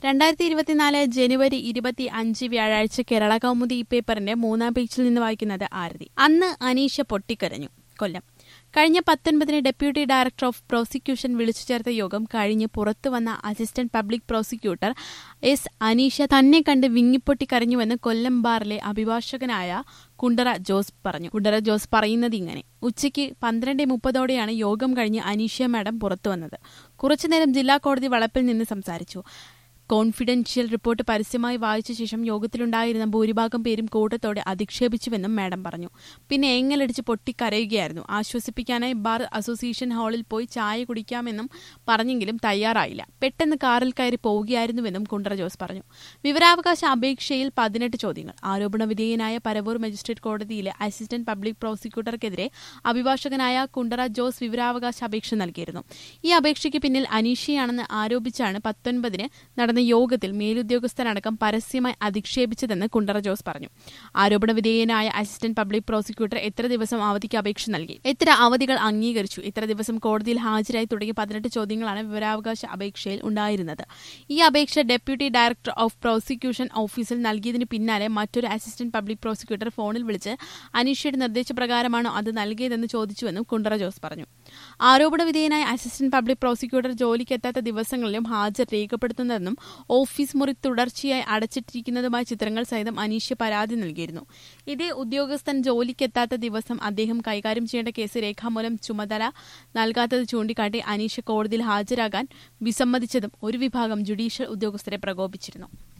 രണ്ടായിരത്തി ഇരുപത്തിനാല് ജനുവരി ഇരുപത്തി അഞ്ച് വ്യാഴാഴ്ച കേരള കൗമുദി ഈ പേപ്പറിന്റെ മൂന്നാം പേജിൽ നിന്ന് വായിക്കുന്നത് ആരതി അന്ന് അനീഷ പൊട്ടിക്കരഞ്ഞു കൊല്ലം കഴിഞ്ഞ പത്തൊൻപതിന് ഡെപ്യൂട്ടി ഡയറക്ടർ ഓഫ് പ്രോസിക്യൂഷൻ വിളിച്ചു ചേർത്ത യോഗം കഴിഞ്ഞ് പുറത്തു വന്ന assistant public prosecutor S Aneesha തന്നെ കണ്ട് വിങ്ങിപ്പൊട്ടി കരഞ്ഞുവെന്ന് കൊല്ലം ബാറിലെ അഭിഭാഷകനായ കുണ്ടറ ജോസ് പറഞ്ഞു കുണ്ടറ ജോസ് പറയുന്നത് ഇങ്ങനെ ഉച്ചയ്ക്ക് പന്ത്രണ്ട് മുപ്പതോടെയാണ് യോഗം കഴിഞ്ഞ് അനീഷ്യ മാഡം പുറത്തു വന്നത് കുറച്ചുനേരം ജില്ലാ കോടതി വളപ്പിൽ നിന്ന് സംസാരിച്ചു കോൺഫിഡൻഷ്യൽ റിപ്പോർട്ട് പരസ്യമായി വായിച്ച ശേഷം യോഗത്തിലുണ്ടായിരുന്ന ഭൂരിഭാഗം പേരും കൂട്ടത്തോടെ അധിക്ഷേപിച്ചുവെന്നും മാഡം പറഞ്ഞു പിന്നെ എങ്ങലടിച്ച് പൊട്ടിക്കരയുകയായിരുന്നു ആശ്വസിപ്പിക്കാനായി ബാർ അസോസിയേഷൻ ഹാളിൽ പോയി ചായ കുടിക്കാമെന്നും പറഞ്ഞെങ്കിലും തയ്യാറായില്ല പെട്ടെന്ന് കാറിൽ കയറി പോവുകയായിരുന്നുവെന്നും കുണ്ടറ ജോസ് പറഞ്ഞു വിവരാവകാശ അപേക്ഷയിൽ പതിനെട്ട് ചോദ്യങ്ങൾ ആരോപണ വിധേയനായ പരവൂർ മജിസ്ട്രേറ്റ് കോടതിയിലെ അസിസ്റ്റന്റ് പബ്ലിക് പ്രോസിക്യൂട്ടർക്കെതിരെ അഭിഭാഷകനായ കുണ്ടറ ജോസ് വിവരാവകാശ അപേക്ഷ നൽകിയിരുന്നു ഈ അപേക്ഷയ്ക്ക് പിന്നിൽ അനീഷയാണെന്ന് ആരോപിച്ചാണ് പത്തൊൻപതിന് നടന്ന യോഗത്തിൽ മേലുദ്യോഗസ്ഥനടക്കം പരസ്യമായി അധിക്ഷേപിച്ചതെന്ന് കുണ്ടറ ജോസ് പറഞ്ഞു ആരോപണ വിധേയനായ അസിസ്റ്റന്റ് പബ്ലിക് പ്രോസിക്യൂട്ടർ എത്ര ദിവസം അവധിക്ക് അപേക്ഷ നൽകി എത്ര അവധികൾ അംഗീകരിച്ചു ഇത്ര ദിവസം കോടതിയിൽ ഹാജരായി തുടങ്ങിയ പതിനെട്ട് ചോദ്യങ്ങളാണ് വിവരാവകാശ അപേക്ഷയിൽ ഉണ്ടായിരുന്നത് ഈ അപേക്ഷ ഡെപ്യൂട്ടി ഡയറക്ടർ ഓഫ് പ്രോസിക്യൂഷൻ ഓഫീസിൽ നൽകിയതിന് പിന്നാലെ മറ്റൊരു അസിസ്റ്റന്റ് പബ്ലിക് പ്രോസിക്യൂട്ടർ ഫോണിൽ വിളിച്ച് അനീഷയുടെ നിർദ്ദേശപ്രകാരമാണോ അത് നൽകിയതെന്ന് ചോദിച്ചുവെന്നും കുണ്ടറ ജോസ് പറഞ്ഞു ആരോപണ വിധേയനായ അസിസ്റ്റന്റ് പബ്ലിക് പ്രോസിക്യൂട്ടർ ജോലിക്കെത്താത്ത ദിവസങ്ങളിലും ഹാജർ രേഖപ്പെടുത്തുന്നതെന്നും ഓഫീസ് മുറി തുടർച്ചയായി അടച്ചിട്ടിരിക്കുന്നതുമായ ചിത്രങ്ങൾ സഹിതം അനീഷ് പരാതി നൽകിയിരുന്നു ഇതേ ഉദ്യോഗസ്ഥൻ ജോലിക്കെത്താത്ത ദിവസം അദ്ദേഹം കൈകാര്യം ചെയ്യേണ്ട കേസ് രേഖാമൂലം ചുമതല നൽകാത്തത് ചൂണ്ടിക്കാട്ടി അനീഷ് കോടതിയിൽ ഹാജരാകാൻ വിസമ്മതിച്ചതും ഒരു വിഭാഗം ജുഡീഷ്യൽ ഉദ്യോഗസ്ഥരെ പ്രകോപിച്ചിരുന്നു